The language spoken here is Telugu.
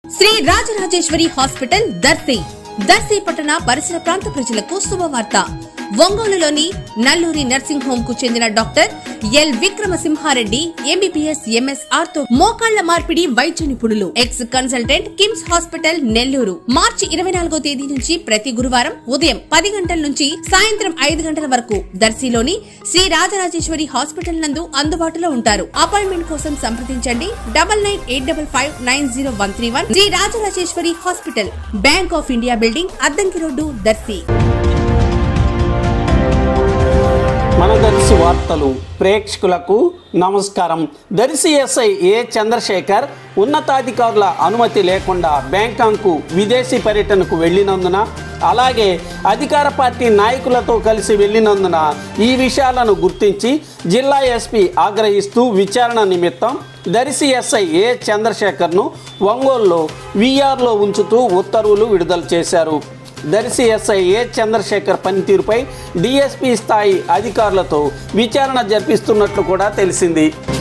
శ్రీ రాజరాజేశ్వరి హాస్పిటల్ దర్శి దర్శి పట్టణ పరిసర ప్రాంత ప్రజలకు శుభవార్త ఒంగోలులోని నల్లూరి నర్సింగ్ హోమ్ కు చెందిన doctor L Vikramasimhareddy MBBS MS తో మోకాళ్ల మార్పిడి వైద్య నిపుణులు ex consultant KIMS hospital Nellore మార్చి ఇరవై నాలుగో తేదీ నుంచి ప్రతి గురువారం ఉదయం పది గంటల నుంచి సాయంత్రం ఐదు గంటల వరకు దర్శిలోని శ్రీ రాజరాజేశ్వరి హాస్పిటల్ నందు అందుబాటులో ఉంటారు అపాయింట్మెంట్ కోసం సంప్రదించండి double nine eight double five nine zero one three one Shri Rajarajeshwari hospital bank of India building Addanki road Darsi మన దర్శి వార్తలు ప్రేక్షకులకు నమస్కారం దర్శి ఎస్ఐ ఏ చంద్రశేఖర్ ఉన్నతాధికారుల అనుమతి లేకుండా బ్యాంకాంగ్కు విదేశీ పర్యటనకు వెళ్ళినందున అలాగే అధికార పార్టీ నాయకులతో కలిసి వెళ్ళినందున ఈ విషయాలను గుర్తించి జిల్లా ఎస్పీ ఆగ్రహిస్తూ విచారణ నిమిత్తం దర్శి ఎస్ఐ ఏ చంద్రశేఖర్ను ఒంగోలులో వీఆర్లో ఉంచుతూ ఉత్తర్వులు విడుదల చేశారు దర్శి ఎస్ఐ ఏ చంద్రశేఖర్ పనితీరుపై డిఎస్పీ స్థాయి అధికారులతో విచారణ జరిపిస్తున్నట్లు కూడా తెలిసింది